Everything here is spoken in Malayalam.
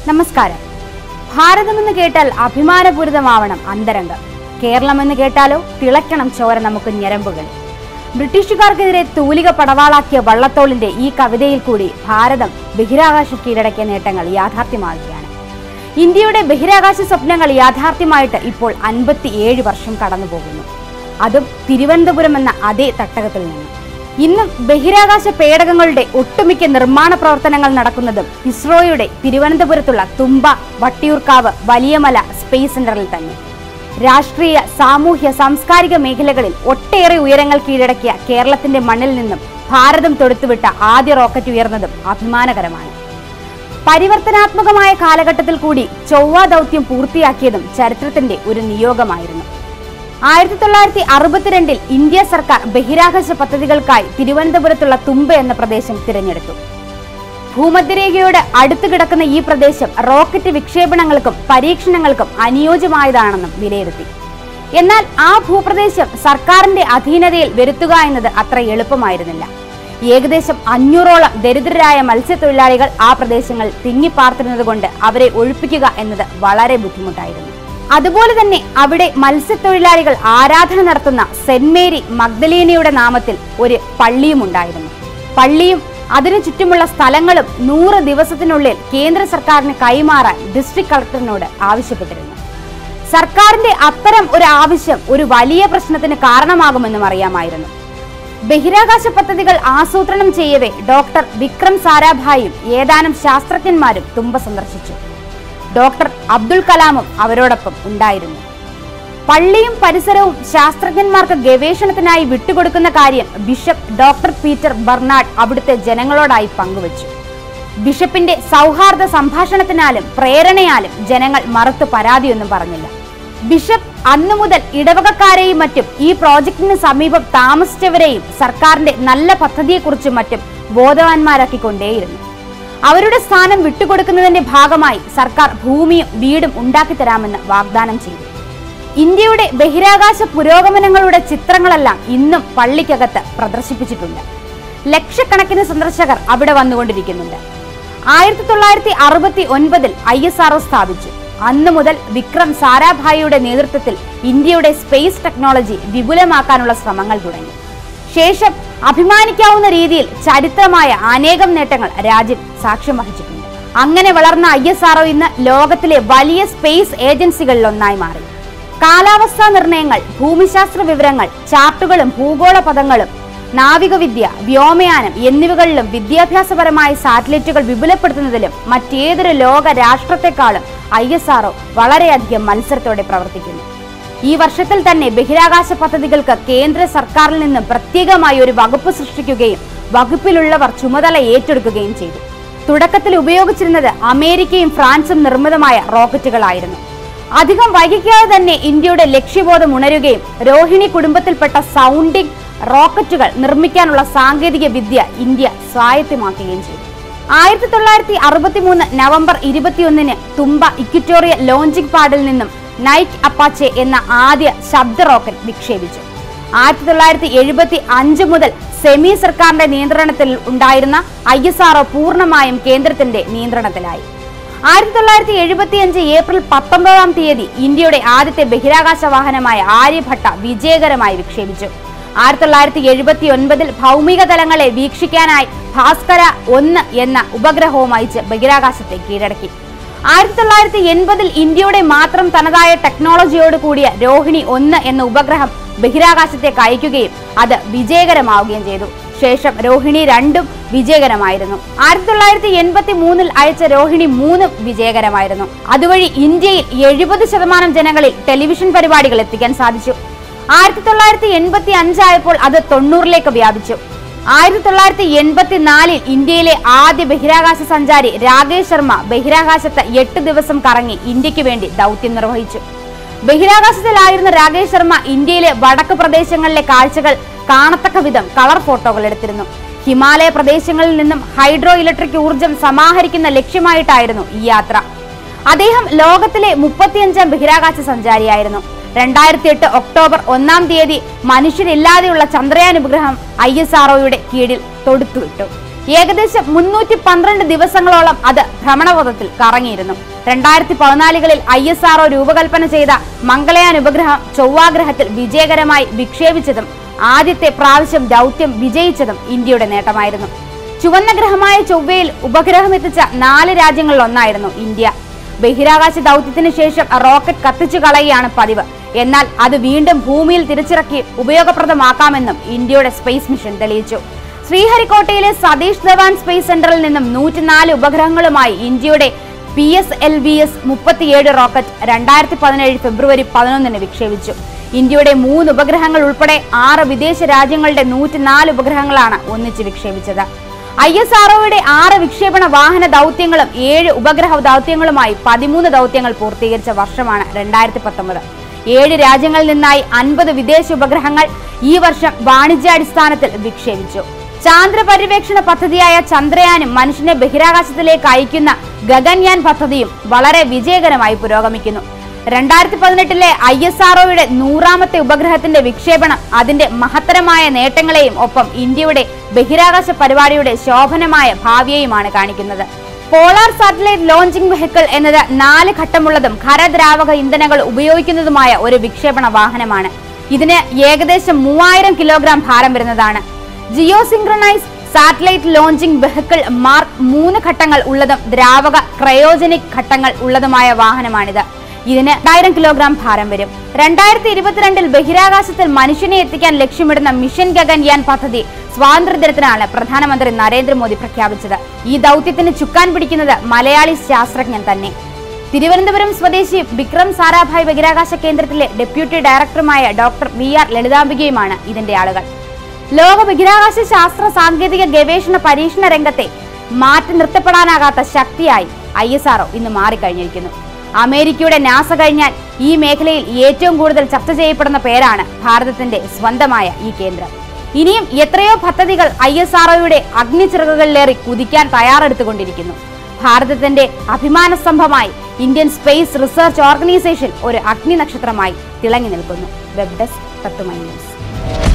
നമസ്കാരം ഭാരതമെന്ന് കേട്ടാൽ അഭിമാനപൂരിതമാവണം അന്തരംഗം കേരളമെന്ന് കേട്ടാലോ തിളയ്ക്കണം ചോര നമുക്ക് ഞരമ്പുകൾ ബ്രിട്ടീഷുകാർക്കെതിരെ തൂലിക പടവാളാക്കിയ വള്ളത്തോളിന്റെ ഈ കവിതയിൽ കൂടി ഭാരതം ബഹിരാകാശം കീഴടക്കിയ നേട്ടങ്ങൾ യാഥാർത്ഥ്യമാകുകയാണ് ഇന്ത്യയുടെ ബഹിരാകാശ സ്വപ്നങ്ങൾ യാഥാർത്ഥ്യമായിട്ട് ഇപ്പോൾ അൻപത്തിയേഴ് വർഷം കടന്നു പോകുന്നു അതും തിരുവനന്തപുരം എന്ന അതേ തട്ടകത്തിൽ നിന്ന് ഇന്നും ബഹിരാകാശ പേടകങ്ങളുടെ ഒട്ടുമിക്ക നിർമ്മാണ പ്രവർത്തനങ്ങൾ നടക്കുന്നതും ഇസ്രോയുടെ തിരുവനന്തപുരത്തുള്ള തുമ്പ വട്ടിയൂർക്കാവ് വലിയമല സ്പേസ് സെന്ററിൽ തന്നെ രാഷ്ട്രീയ സാമൂഹ്യ സാംസ്കാരിക മേഖലകളിൽ ഒട്ടേറെ ഉയരങ്ങൾ കീഴടക്കിയ കേരളത്തിന്റെ മണ്ണിൽ നിന്നും ഭാരതം തൊടുത്തുവിട്ട ആദ്യ റോക്കറ്റ് ഉയർന്നതും അഭിമാനകരമാണ് പരിവർത്തനാത്മകമായ കാലഘട്ടത്തിൽ കൂടി ചൊവ്വ ദൗത്യം പൂർത്തിയാക്കിയതും ചരിത്രത്തിന്റെ ഒരു നിയോഗമായിരുന്നു ആയിരത്തി തൊള്ളായിരത്തി അറുപത്തിരണ്ടിൽ ഇന്ത്യ സർക്കാർ ബഹിരാകാശ പദ്ധതികൾക്കായി തിരുവനന്തപുരത്തുള്ള തുമ്പ എന്ന പ്രദേശം തിരഞ്ഞെടുത്തു ഭൂമധ്യരേഖയോട് അടുത്തു കിടക്കുന്ന ഈ പ്രദേശം റോക്കറ്റ് വിക്ഷേപണങ്ങൾക്കും പരീക്ഷണങ്ങൾക്കും അനുയോജ്യമായതാണെന്നും വിലയിരുത്തി എന്നാൽ ആ ഭൂപ്രദേശം സർക്കാരിന്റെ അധീനതയിൽ വരുത്തുക എന്നത് അത്ര എളുപ്പമായിരുന്നില്ല ഏകദേശം അഞ്ഞൂറോളം ദരിദ്രരായ മത്സ്യത്തൊഴിലാളികൾ ആ പ്രദേശങ്ങൾ തിങ്ങിപ്പാർത്തിരുന്നത് കൊണ്ട് അവരെ ഒഴിപ്പിക്കുക എന്നത് വളരെ ബുദ്ധിമുട്ടായിരുന്നു അതുപോലെ തന്നെ അവിടെ മത്സ്യത്തൊഴിലാളികൾ ആരാധന നടത്തുന്ന സെന്റ് മേരി മഗ്ദലീനയുടെ നാമത്തിൽ ഒരു പള്ളിയും ഉണ്ടായിരുന്നു പള്ളിയും അതിനു ചുറ്റുമുള്ള സ്ഥലങ്ങളും നൂറ് ദിവസത്തിനുള്ളിൽ കേന്ദ്ര സർക്കാരിന് കൈമാറാൻ ഡിസ്ട്രിക്ട് കളക്ടറിനോട് ആവശ്യപ്പെട്ടിരുന്നു സർക്കാരിന്റെ അത്തരം ഒരു ആവശ്യം ഒരു വലിയ പ്രശ്നത്തിന് കാരണമാകുമെന്നും അറിയാമായിരുന്നു ബഹിരാകാശ പദ്ധതികൾ ആസൂത്രണം ചെയ്യവേ ഡോക്ടർ വിക്രം സാരാഭായും ഏതാനും ശാസ്ത്രജ്ഞന്മാരും തുമ്പ സന്ദർശിച്ചു ഡോക്ടർ അബ്ദുൽ കലാമും അവരോടൊപ്പം ഉണ്ടായിരുന്നു പള്ളിയും പരിസരവും ശാസ്ത്രജ്ഞന്മാർക്ക് ഗവേഷണത്തിനായി വിട്ടുകൊടുക്കുന്ന കാര്യം ബിഷപ്പ് ഡോക്ടർ പീറ്റർ ബർണാഡ് അവിടുത്തെ ജനങ്ങളോടായി പങ്കുവച്ചു ബിഷപ്പിന്റെ സൗഹാർദ്ദ സംഭാഷണത്തിനാലും പ്രേരണയാലും ജനങ്ങൾ മറുത്ത് പരാതിയൊന്നും പറഞ്ഞില്ല ബിഷപ്പ് അന്നു മുതൽ ഇടവകക്കാരെയും മറ്റും ഈ പ്രോജക്റ്റിന് സമീപം താമസിച്ചവരെയും സർക്കാരിന്റെ നല്ല പദ്ധതിയെക്കുറിച്ചും മറ്റും ബോധവാന്മാരാക്കിക്കൊണ്ടേയിരുന്നു അവരുടെ സ്ഥാനം വിട്ടുകൊടുക്കുന്നതിന്റെ ഭാഗമായി സർക്കാർ ഭൂമിയും വീടും ഉണ്ടാക്കിത്തരാമെന്ന് വാഗ്ദാനം ചെയ്തു ഇന്ത്യയുടെ ബഹിരാകാശ പുരോഗമനങ്ങളുടെ ചിത്രങ്ങളെല്ലാം ഇന്നും പള്ളിക്കകത്ത് പ്രദർശിപ്പിച്ചിട്ടുണ്ട് ലക്ഷക്കണക്കിന് സന്ദർശകർ അവിടെ വന്നുകൊണ്ടിരിക്കുന്നുണ്ട് ആയിരത്തി തൊള്ളായിരത്തി അറുപത്തി ഒൻപതിൽ ഐ എസ് ആർഒ സ്ഥാപിച്ചു അന്നു മുതൽ വിക്രം സാരാഭായിയുടെ നേതൃത്വത്തിൽ ഇന്ത്യയുടെ സ്പേസ് ടെക്നോളജി വിപുലമാക്കാനുള്ള ശ്രമങ്ങൾ തുടങ്ങി ശേഷം അഭിമാനിക്കാവുന്ന രീതിയിൽ ചരിത്രമായ അനേകം നേട്ടങ്ങൾ രാജ്യം സാക്ഷ്യം വഹിച്ചിട്ടുണ്ട് അങ്ങനെ വളർന്ന ഐ എസ് ആർഒ ഇന്ന് ലോകത്തിലെ വലിയ സ്പേസ് ഏജൻസികളിൽ ഒന്നായി മാറി കാലാവസ്ഥാ നിർണയങ്ങൾ ഭൂമിശാസ്ത്ര വിവരങ്ങൾ ചാർട്ടുകളും ഭൂഗോള പദങ്ങളും നാവികവിദ്യ വ്യോമയാനം എന്നിവകളിലും വിദ്യാഭ്യാസപരമായ സാറ്റലൈറ്റുകൾ വിപുലപ്പെടുത്തുന്നതിലും മറ്റേതൊരു ലോക രാഷ്ട്രത്തെക്കാളും ഐ എസ് ആർഒ വളരെയധികം മത്സരത്തോടെ പ്രവർത്തിക്കുന്നു ഈ വർഷത്തിൽ തന്നെ ബഹിരാകാശ പദ്ധതികൾക്ക് കേന്ദ്ര സർക്കാരിൽ നിന്നും പ്രത്യേകമായി ഒരു വകുപ്പ് സൃഷ്ടിക്കുകയും വകുപ്പിലുള്ളവർ ചുമതല ഏറ്റെടുക്കുകയും ചെയ്തു തുടക്കത്തിൽ ഉപയോഗിച്ചിരുന്നത് അമേരിക്കയും ഫ്രാൻസും നിർമ്മിതമായ റോക്കറ്റുകളായിരുന്നു അധികം വൈകിക്കാതെ തന്നെ ഇന്ത്യയുടെ ലക്ഷ്യബോധം ഉണരുകയും രോഹിണി കുടുംബത്തിൽപ്പെട്ട സൗണ്ടിംഗ് റോക്കറ്റുകൾ നിർമ്മിക്കാനുള്ള സാങ്കേതിക വിദ്യ ഇന്ത്യ സ്വായത്തമാക്കുകയും ചെയ്തു ആയിരത്തി തൊള്ളായിരത്തി അറുപത്തി മൂന്ന് നവംബർ ഇരുപത്തിയൊന്നിന് തുമ്പ ഇക്വിറ്റോറിയ ലോഞ്ചിംഗ് പാഡിൽ നിന്നും നൈറ്റ് അപ്പാച്ചെ എന്ന ആദ്യ ശബ്ദ റോക്കറ്റ് വിക്ഷേപിച്ചു ആയിരത്തി തൊള്ളായിരത്തി എഴുപത്തി അഞ്ച് മുതൽ സെമി സർക്കാരിന്റെ നിയന്ത്രണത്തിൽ ഉണ്ടായിരുന്ന ഐ എസ് ആർഒ പൂർണ്ണമായും കേന്ദ്രത്തിന്റെ നിയന്ത്രണത്തിലായി ആയിരത്തി തൊള്ളായിരത്തി എഴുപത്തി അഞ്ച് ഏപ്രിൽ പത്തൊമ്പതാം തീയതി ഇന്ത്യയുടെ ആദ്യത്തെ ബഹിരാകാശ വാഹനമായ ആര്യഭട്ട വിജയകരമായി വിക്ഷേപിച്ചു ആയിരത്തി തൊള്ളായിരത്തി എഴുപത്തി ഒൻപതിൽ ഭൗമിക തലങ്ങളെ വീക്ഷിക്കാനായി ഭാസ്കര ഒന്ന് എന്ന ഉപഗ്രഹവും അയച്ച് ബഹിരാകാശത്തെ കീഴടക്കി ആയിരത്തി തൊള്ളായിരത്തി എൺപതിൽ ഇന്ത്യയുടെ മാത്രം തനതായ ടെക്നോളജിയോട് കൂടിയ രോഹിണി ഒന്ന് എന്ന ഉപഗ്രഹം ബഹിരാകാശത്തേക്ക് അയക്കുകയും അത് വിജയകരമാവുകയും ചെയ്തു ശേഷം രോഹിണി രണ്ടും വിജയകരമായിരുന്നു ആയിരത്തി തൊള്ളായിരത്തി എൺപത്തി മൂന്നിൽ അയച്ച രോഹിണി മൂന്നും വിജയകരമായിരുന്നു അതുവഴി ഇന്ത്യയിൽ എഴുപത് ശതമാനം ജനങ്ങളിൽ ടെലിവിഷൻ പരിപാടികൾ എത്തിക്കാൻ സാധിച്ചു ആയിരത്തി തൊള്ളായിരത്തി എൺപത്തി അഞ്ചായപ്പോൾ അത് തൊണ്ണൂറിലേക്ക് വ്യാപിച്ചു ആയിരത്തി തൊള്ളായിരത്തി എൺപത്തി നാലിൽ ഇന്ത്യയിലെ ആദ്യ ബഹിരാകാശ സഞ്ചാരി രാകേഷ് ശർമ്മ ബഹിരാകാശത്ത് എട്ട് ദിവസം കറങ്ങി ഇന്ത്യക്ക് വേണ്ടി ദൗത്യം നിർവഹിച്ചു ബഹിരാകാശത്തിലായിരുന്ന രാകേഷ് ശർമ്മ ഇന്ത്യയിലെ വടക്ക് പ്രദേശങ്ങളിലെ കാഴ്ചകൾ കാണത്തക്ക വിധം കളർ ഫോട്ടോകൾ എടുത്തിരുന്നു ഹിമാലയ പ്രദേശങ്ങളിൽ നിന്നും ഹൈഡ്രോ ഇലക്ട്രിക് ഊർജം സമാഹരിക്കുന്ന ലക്ഷ്യമായിട്ടായിരുന്നു ഈ യാത്ര അദ്ദേഹം ലോകത്തിലെ മുപ്പത്തിയഞ്ചാം ബഹിരാകാശ സഞ്ചാരിയായിരുന്നു രണ്ടായിരത്തി എട്ട് ഒക്ടോബർ ഒന്നാം തീയതി മനുഷ്യരില്ലാതെയുള്ള ചന്ദ്രയാൻ ഉപഗ്രഹം ഐ എസ് ആർഒയുടെ കീഴിൽ തൊടുത്തുവിട്ടു ഏകദേശം മുന്നൂറ്റി പന്ത്രണ്ട് ദിവസങ്ങളോളം അത് ഭ്രമണപഥത്തിൽ കറങ്ങിയിരുന്നു രണ്ടായിരത്തി പതിനാലുകളിൽ ഐ എസ് ആർഒ രൂപകൽപ്പന ചെയ്ത മംഗളയാൻ ഉപഗ്രഹം ചൊവ്വാഗ്രഹത്തിൽ വിജയകരമായി വിക്ഷേപിച്ചതും ആദ്യത്തെ പ്രാവശ്യം ദൗത്യം വിജയിച്ചതും ഇന്ത്യയുടെ നേട്ടമായിരുന്നു ചുവന്ന ഗ്രഹമായ ചൊവ്വയിൽ ഉപഗ്രഹം എത്തിച്ച നാല് രാജ്യങ്ങളിൽ ഒന്നായിരുന്നു ഇന്ത്യ ബഹിരാകാശ ദൗത്യത്തിന് ശേഷം റോക്കറ്റ് കത്തിച്ചു കളയുകയാണ് പതിവ് എന്നാൽ അത് വീണ്ടും ഭൂമിയിൽ തിരിച്ചിറക്കി ഉപയോഗപ്രദമാക്കാമെന്നും ഇന്ത്യയുടെ സ്പേസ് മിഷൻ തെളിയിച്ചു ശ്രീഹരിക്കോട്ടയിലെ സതീഷ് ധവാൻ സ്പേസ് സെന്ററിൽ നിന്നും നൂറ്റിനാല് ഉപഗ്രഹങ്ങളുമായി ഇന്ത്യയുടെ P S L V S മുപ്പത്തിയേഴ് റോക്കറ്റ് രണ്ടായിരത്തി പതിനേഴ് ഫെബ്രുവരി പതിനൊന്നിന് വിക്ഷേപിച്ചു ഇന്ത്യയുടെ മൂന്ന് ഉപഗ്രഹങ്ങൾ ഉൾപ്പെടെ ആറ് വിദേശ രാജ്യങ്ങളുടെ നൂറ്റിനാല് ഉപഗ്രഹങ്ങളാണ് ഒന്നിച്ച് വിക്ഷേപിച്ചത് ഐ എസ് ആർഒയുടെ ആറ് വിക്ഷേപണ വാഹന ദൗത്യങ്ങളും ഏഴ് ഉപഗ്രഹ ദൗത്യങ്ങളുമായി പതിമൂന്ന് ദൗത്യങ്ങൾ പൂർത്തീകരിച്ച വർഷമാണ് രണ്ടായിരത്തി പത്തൊമ്പത് ഏഴ് രാജ്യങ്ങളിൽ നിന്നായി അൻപത് വിദേശ ഉപഗ്രഹങ്ങൾ ഈ വർഷം വാണിജ്യാടിസ്ഥാനത്തിൽ വിക്ഷേപിച്ചു ചാന്ദ്ര പര്യവേക്ഷണ പദ്ധതിയായ ചന്ദ്രയാനും മനുഷ്യനെ ബഹിരാകാശത്തിലേക്ക് അയക്കുന്ന ഗഗൻയാൻ പദ്ധതിയും വളരെ വിജയകരമായി പുരോഗമിക്കുന്നു രണ്ടായിരത്തി പതിനെട്ടിലെ ഐ എസ് ആർഒയുടെ നൂറാമത്തെ ഉപഗ്രഹത്തിന്റെ വിക്ഷേപണം അതിന്റെ മഹത്തരമായ നേട്ടങ്ങളെയും ഒപ്പം ഇന്ത്യയുടെ ബഹിരാകാശ പരിപാടിയുടെ ശോഭനമായ ഭാവിയെയുമാണ് കാണിക്കുന്നത് പോളാർ സാറ്റലൈറ്റ് ലോഞ്ചിംഗ് വെഹിക്കിൾ എന്നത് നാല് ഘട്ടമുള്ളതും ഖരദ്രാവക ഇന്ധനങ്ങൾ ഉപയോഗിക്കുന്നതുമായ ഒരു വിക്ഷേപണ വാഹനമാണ് ഇതിന് ഏകദേശം മൂവായിരം കിലോഗ്രാം ഭാരം വരുന്നതാണ് geo synchronise satellite launching vehicle mark മൂന്ന് ഘട്ടങ്ങൾ ഉള്ളതും ദ്രാവക ക്രയോജനിക് ഘട്ടങ്ങൾ ഉള്ളതുമായ വാഹനമാണിത് ഇതിന് രണ്ടായിരം കിലോഗ്രാം ഭാരം വരും രണ്ടായിരത്തി ഇരുപത്തിരണ്ടിൽ ബഹിരാകാശത്തിൽ മനുഷ്യനെ എത്തിക്കാൻ ലക്ഷ്യമിടുന്ന മിഷൻ ഗഗൻയാൻ പദ്ധതി സ്വാതന്ത്ര്യദിനത്തിനാണ് പ്രധാനമന്ത്രി നരേന്ദ്രമോദി പ്രഖ്യാപിച്ചത് ഈ ദൗത്യത്തിന് ചുക്കാൻ പിടിക്കുന്നത് മലയാളി ശാസ്ത്രജ്ഞൻ തന്നെ തിരുവനന്തപുരം സ്വദേശി വിക്രം സാരാഭായ് ബഹിരാകാശ കേന്ദ്രത്തിലെ ഡെപ്യൂട്ടി ഡയറക്ടറുമായ ഡോക്ടർ വി ആർ ലളിതാംബികയുമാണ് ഇതിന്റെ ആളുകൾ ലോക ബഹിരാകാശ ശാസ്ത്ര സാങ്കേതിക ഗവേഷണ പരീക്ഷണ രംഗത്തെ മാറ്റി നിർത്തപ്പെടാനാകാത്ത ശക്തിയായി ഐ എസ് ആർഒ ഇന്ന് മാറിക്കഴിഞ്ഞിരിക്കുന്നു അമേരിക്കയുടെ നാസ കഴിഞ്ഞാൽ ഈ മേഖലയിൽ ഏറ്റവും കൂടുതൽ ചർച്ച ചെയ്യപ്പെടുന്ന പേരാണ് ഭാരതത്തിന്റെ സ്വന്തമായ ഈ കേന്ദ്രം ഇനിയും എത്രയോ പദ്ധതികൾ ഐ എസ് ആർഒയുടെ അഗ്നിച്ചിറകുകളിലേറി കുതിക്കാൻ തയ്യാറെടുത്തുകൊണ്ടിരിക്കുന്നു ഭാരതത്തിന്റെ അഭിമാന സ്തംഭമായി ഇന്ത്യൻ സ്പേസ് റിസർച്ച് ഓർഗനൈസേഷൻ ഒരു അഗ്നി നക്ഷത്രമായി തിളങ്ങി നിൽക്കുന്നു വെബ് ഡെസ്ക് തത്തുമൈ ന്യൂസ്